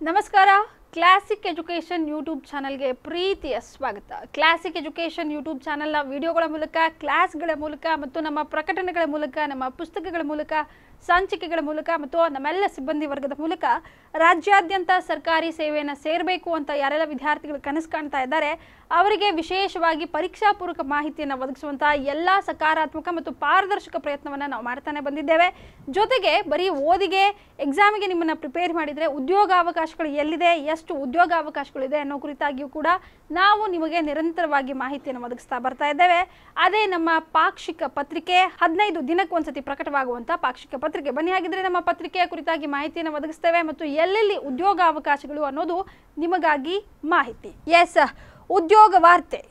ನಮಸ್ಕಾರ classic education YouTube ಚಾನಲ್ಗೆ ಪ್ರೀತಿಯ ಸ್ವಾಗತ ಕ್ಲಾಸಿಕ್ ಎಜುಕೇಷನ್ ಯೂಟ್ಯೂಬ್ ಚಾನಲ್ನ ವಿಡಿಯೋಗಳ ಮೂಲಕ ಕ್ಲಾಸ್ಗಳ ಮೂಲಕ ಮತ್ತು ನಮ್ಮ ಪ್ರಕಟಣೆಗಳ ಮೂಲಕ ನಮ್ಮ ಪುಸ್ತಕಗಳ ಮೂಲಕ ಸಂಚಿಕೆಗಳ ಮೂಲಕ ಮತ್ತು ನಮ್ಮೆಲ್ಲ ಸಿಬ್ಬಂದಿ ವರ್ಗದ ಮೂಲಕ ರಾಜ್ಯಾದ್ಯಂತ ಸರ್ಕಾರಿ ಸೇವೆಯನ್ನು ಸೇರಬೇಕು ಅಂತ ಯಾರೆಲ್ಲ ವಿದ್ಯಾರ್ಥಿಗಳು ಕನಸು ಕಾಣ್ತಾ ಇದ್ದಾರೆ ಅವರಿಗೆ ವಿಶೇಷವಾಗಿ ಪರೀಕ್ಷಾ ಪೂರ್ವಕ ಮಾಹಿತಿಯನ್ನು ಒದಗಿಸುವಂತಹ ಎಲ್ಲ ಸಕಾರಾತ್ಮಕ ಮತ್ತು ಪಾರದರ್ಶಕ ಪ್ರಯತ್ನವನ್ನು ನಾವು ಮಾಡ್ತಾನೆ ಬಂದಿದ್ದೇವೆ ಜೊತೆಗೆ ಬರೀ ಓದಿಗೆ ಎಕ್ಸಾಮಿಗೆ ನಿಮ್ಮನ್ನು ಪ್ರಿಪೇರ್ ಮಾಡಿದರೆ ಉದ್ಯೋಗಾವಕಾಶಗಳು ಎಲ್ಲಿದೆ ಎಷ್ಟು ಉದ್ಯೋಗಾವಕಾಶಗಳಿದೆ ಅನ್ನೋ ಕುರಿತಾಗಿಯೂ ಕೂಡ ನಾವು ನಿಮಗೆ ನಿರಂತರವಾಗಿ ಮಾಹಿತಿಯನ್ನು ಒದಗಿಸ್ತಾ ಬರ್ತಾ ಇದ್ದೇವೆ ಅದೇ ನಮ್ಮ ಪಾಕ್ಷಿಕ ಪತ್ರಿಕೆ ಹದಿನೈದು ದಿನಕ್ಕೆ ಒಂದ್ಸತಿ ಪ್ರಕಟವಾಗುವಂಥ ಪಾಕ್ಷಿಕ ಪತ್ರಿಕೆ ಬನ್ನಿ ಹಾಗಿದ್ರೆ ನಮ್ಮ ಪತ್ರಿಕೆಯ ಕುರಿತಾಗಿ ಮಾಹಿತಿಯನ್ನು ಒದಗಿಸ್ತೇವೆ ಮತ್ತು ಎಲ್ಲೆಲ್ಲಿ ಉದ್ಯೋಗಾವಕಾಶಗಳು ಅನ್ನೋದು ನಿಮಗಾಗಿ ಮಾಹಿತಿ ಎಸ್ ಉದ್ಯೋಗ ವಾರ್ತೆ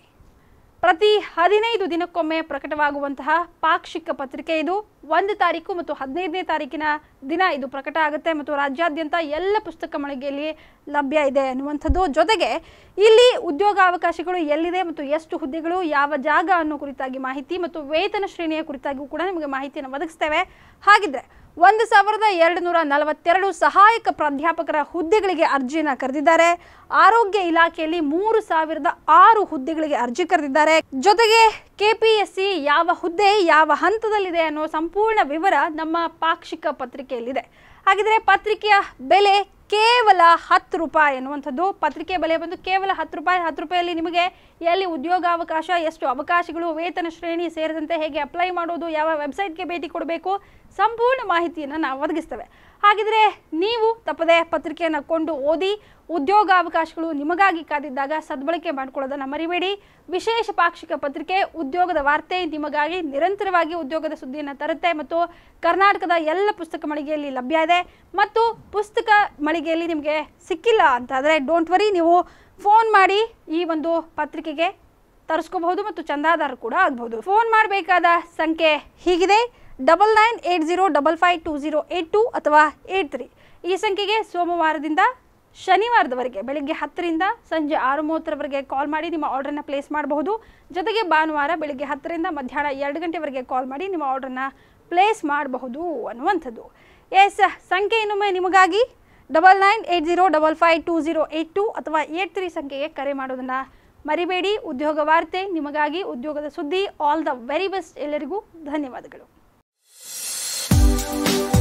ಪ್ರತಿ ಹದಿನೈದು ದಿನಕ್ಕೊಮ್ಮೆ ಪ್ರಕಟವಾಗುವಂತಹ ಪಾಕ್ಷಿಕ ಪತ್ರಿಕೆ ಇದು ಒಂದು ತಾರೀಕು ಮತ್ತು ಹದಿನೈದನೇ ತಾರೀಕಿನ ದಿನ ಇದು ಪ್ರಕಟ ಆಗುತ್ತೆ ಮತ್ತು ರಾಜ್ಯಾದ್ಯಂತ ಎಲ್ಲ ಪುಸ್ತಕ ಮಳಿಗೆಯಲ್ಲಿ ಲಭ್ಯ ಇದೆ ಅನ್ನುವಂಥದ್ದು ಜೊತೆಗೆ ಇಲ್ಲಿ ಉದ್ಯೋಗಾವಕಾಶಗಳು ಎಲ್ಲಿದೆ ಮತ್ತು ಎಷ್ಟು ಹುದ್ದೆಗಳು ಯಾವ ಜಾಗ ಅನ್ನೋ ಕುರಿತಾಗಿ ಮಾಹಿತಿ ಮತ್ತು ವೇತನ ಶ್ರೇಣಿಯ ಕುರಿತಾಗಿಯೂ ಕೂಡ ನಿಮಗೆ ಮಾಹಿತಿಯನ್ನು ಒದಗಿಸ್ತೇವೆ ಹಾಗಿದ್ರೆ ಒಂದು ಸಾವಿರದ ಎರಡು ನೂರ ನಲವತ್ತೆರಡು ಸಹಾಯಕ ಪ್ರಾಧ್ಯಾಪಕರ ಹುದ್ದೆಗಳಿಗೆ ಅರ್ಜಿಯನ್ನು ಕರೆದಿದ್ದಾರೆ ಆರೋಗ್ಯ ಇಲಾಖೆಯಲ್ಲಿ ಮೂರು ಸಾವಿರದ ಆರು ಹುದ್ದೆಗಳಿಗೆ ಅರ್ಜಿ ಕರೆದಿದ್ದಾರೆ ಜೊತೆಗೆ ಕೆಪಿಎಸ್ಸಿ ಯಾವ ಹುದ್ದೆ ಯಾವ ಹಂತದಲ್ಲಿದೆ ಅನ್ನೋ ಸಂಪೂರ್ಣ ವಿವರ ನಮ್ಮ ಪಾಕ್ಷಿಕ ಪತ್ರಿಕೆಯಲ್ಲಿದೆ ಹಾಗಿದ್ರೆ ಪತ್ರಿಕೆಯ ಬೆಲೆ ಕೇವಲ ಹತ್ತು ರೂಪಾಯಿ ಅನ್ನುವಂಥದ್ದು ಪತ್ರಿಕೆ ಬೆಲೆ ಬಂದು ಕೇವಲ ಹತ್ತು ರೂಪಾಯಿ ಹತ್ತು ರೂಪಾಯಲ್ಲಿ ನಿಮಗೆ ಎಲ್ಲಿ ಉದ್ಯೋಗಾವಕಾಶ ಎಷ್ಟು ಅವಕಾಶಗಳು ವೇತನ ಶ್ರೇಣಿ ಸೇರಿದಂತೆ ಹೇಗೆ ಅಪ್ಲೈ ಮಾಡೋದು ಯಾವ ವೆಬ್ಸೈಟ್ಗೆ ಭೇಟಿ ಕೊಡಬೇಕು ಸಂಪೂರ್ಣ ಮಾಹಿತಿಯನ್ನು ನಾವು ಒದಗಿಸ್ತೇವೆ ಹಾಗಿದ್ರೆ ನೀವು ತಪ್ಪದೆ ಪತ್ರಿಕೆಯನ್ನು ಕೊಂಡು ಓದಿ ಉದ್ಯೋಗಾವಕಾಶಗಳು ನಿಮಗಾಗಿ ಕಾದಿದ್ದಾಗ ಸದ್ಬಳಕೆ ಮಾಡಿಕೊಳ್ಳೋದನ್ನು ಮರಿಬೇಡಿ ವಿಶೇಷ ಪಾಕ್ಷಿಕ ಪತ್ರಿಕೆ ಉದ್ಯೋಗದ ವಾರ್ತೆ ನಿಮಗಾಗಿ ನಿರಂತರವಾಗಿ ಉದ್ಯೋಗದ ಸುದ್ದಿಯನ್ನು ತರುತ್ತೆ ಮತ್ತು ಕರ್ನಾಟಕದ ಎಲ್ಲ ಪುಸ್ತಕ ಮಳಿಗೆಯಲ್ಲಿ ಲಭ್ಯ ಇದೆ ಮತ್ತು ಪುಸ್ತಕ ಮಳಿಗೆಯಲ್ಲಿ ನಿಮಗೆ ಸಿಕ್ಕಿಲ್ಲ ಅಂತಾದರೆ ಡೋಂಟ್ ವರಿ ನೀವು ಫೋನ್ ಮಾಡಿ ಈ ಒಂದು ಪತ್ರಿಕೆಗೆ ತರಿಸ್ಕೋಬಹುದು ಮತ್ತು ಚಂದಾದಾರ ಕೂಡ ಆಗಬಹುದು ಫೋನ್ ಮಾಡಬೇಕಾದ ಸಂಖ್ಯೆ ಹೀಗಿದೆ double nine eight zero double five two zero eight two ಅಥವಾ ಏಯ್ಟ್ ತ್ರೀ ಈ ಸಂಖ್ಯೆಗೆ ಸೋಮವಾರದಿಂದ ಶನಿವಾರದವರೆಗೆ ಬೆಳಿಗ್ಗೆ ಹತ್ತರಿಂದ ಸಂಜೆ ಆರು ಮೂವತ್ತರವರೆಗೆ ಕಾಲ್ ಮಾಡಿ ನಿಮ್ಮ ಆರ್ಡ್ರನ್ನ ಪ್ಲೇಸ್ ಮಾಡಬಹುದು ಜೊತೆಗೆ ಭಾನುವಾರ ಬೆಳಿಗ್ಗೆ ಹತ್ತರಿಂದ ಮಧ್ಯಾಹ್ನ ಎರಡು ಗಂಟೆವರೆಗೆ ಕಾಲ್ ಮಾಡಿ ನಿಮ್ಮ ಆರ್ಡ್ರನ್ನ ಪ್ಲೇಸ್ ಮಾಡಬಹುದು ಅನ್ನುವಂಥದ್ದು ಎಸ್ ಸಂಖ್ಯೆ ಇನ್ನೊಮ್ಮೆ ನಿಮಗಾಗಿ double nine eight zero double five two zero eight two ಅಥವಾ ಏಯ್ಟ್ ತ್ರೀ ಸಂಖ್ಯೆಗೆ ಕರೆ ಮಾಡೋದನ್ನು ಮರಿಬೇಡಿ ಉದ್ಯೋಗ ವಾರ್ತೆ ನಿಮಗಾಗಿ ಉದ್ಯೋಗದ ಸುದ್ದಿ ಆಲ್ ದ ವೆರಿ ಬೆಸ್ಟ್ ಎಲ್ಲರಿಗೂ ಧನ್ಯವಾದಗಳು